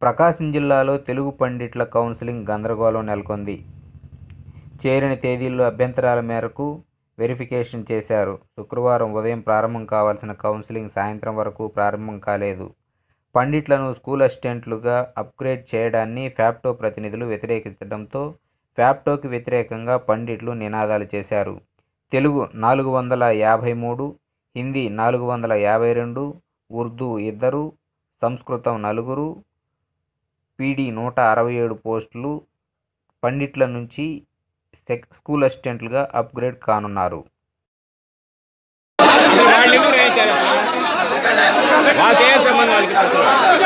ప్రకాశం జిల్లాలో తెలుగు పండిట్ల కౌన్సిలింగ్ గందరగోళం నెలకొంది చేరిన తేదీల్లో అభ్యంతరాల మేరకు వెరిఫికేషన్ చేశారు శుక్రవారం ఉదయం ప్రారంభం కావాల్సిన కౌన్సిలింగ్ సాయంత్రం వరకు ప్రారంభం కాలేదు పండిట్లను స్కూల్ అసిస్టెంట్లుగా అప్గ్రేడ్ చేయడాన్ని ఫ్యాప్టో ప్రతినిధులు వ్యతిరేకించడంతో ఫ్యాప్టోకి వ్యతిరేకంగా పండిట్లు నినాదాలు చేశారు తెలుగు నాలుగు వందల యాభై మూడు హిందీ నాలుగు వందల యాభై రెండు ఉర్దూ ఇద్దరు సంస్కృతం నలుగురు పీడీ నూట అరవై ఏడు పోస్టులు పండిట్ల నుంచి సెక్ స్కూల్ అసిస్టెంట్లుగా అప్గ్రేడ్ కానున్నారు వాళ్ళు ఎందుకు రాయించారు వాళ్ళకి ఏం సంబంధం వాళ్ళకి అసలు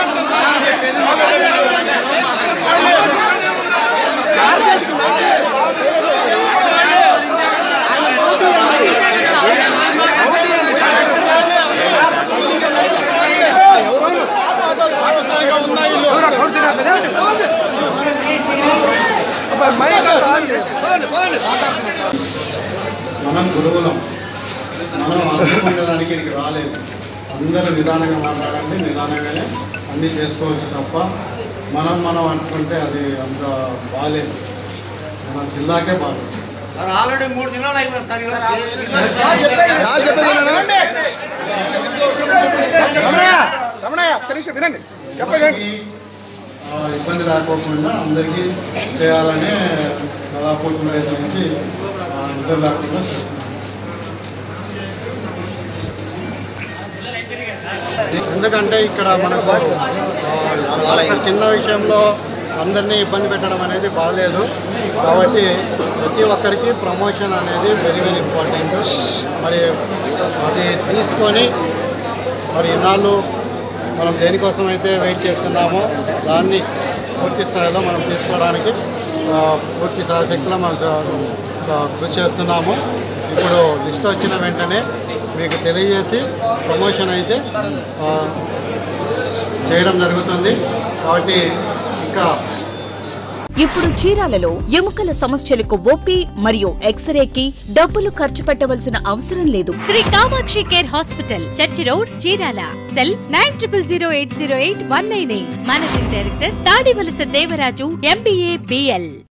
మనం గురువులం మనం అనుకునే దానికి ఇక్కడికి రాలేదు అందరూ నిదానంగా మాట్లాడండి నిదానంగానే అన్నీ చేసుకోవచ్చు తప్ప మనం మనం అనుకుంటే అది అంత బాగాలేదు మన జిల్లాకే బాగాలేదు ఆల్రెడీ మూడు జిల్లాలు అయిపోయింది సార్ అందరికీ, ఆ, ఇబ్బంది రాకోకుండా అందరికీ చేయాలని దాదాపు టూ డేస్ నుంచి ఆ, నిద్ర లేకుండా చేస్తున్నాం ఎందుకంటే ఇక్కడ మనకు ఆ, ఒక చిన్న విషయంలో అందరినీ ఇబ్బంది పెట్టడం అనేది బాగలేదు కాబట్టి ప్రతి ఒక్కరికి ప్రమోషన్ అనేది వెరీ వెరీ ఇంపార్టెంట్ మరి అది తీసుకొని మరి ఇన్నాళ్ళు మనం దేనికోసం అయితే వెయిట్ చేస్తున్నామో దాన్ని పూర్తి స్థాయిలో మనం తీసుకోవడానికి ఆ, పూర్తి శక్తిలో మనం ఆ, కృషి చేస్తున్నాము ఇప్పుడు లిస్ట్ వచ్చిన వెంటనే మీకు తెలియజేసి ప్రమోషన్ అయితే ఆ, చేయడం జరుగుతుంది కాబట్టి ఇంకా ఇప్పుడు చీరాలలో ఎముకల సమస్యలకు ఓపీ మరియు ఎక్స్రేకి డబ్బులు ఖర్చు పెట్టవలసిన అవసరం లేదు Sri Kamakshi care hospital church road Chirala cell nine triple zero eight zero eight one nine eight managing director Tadivalasa Devaraju MBA BL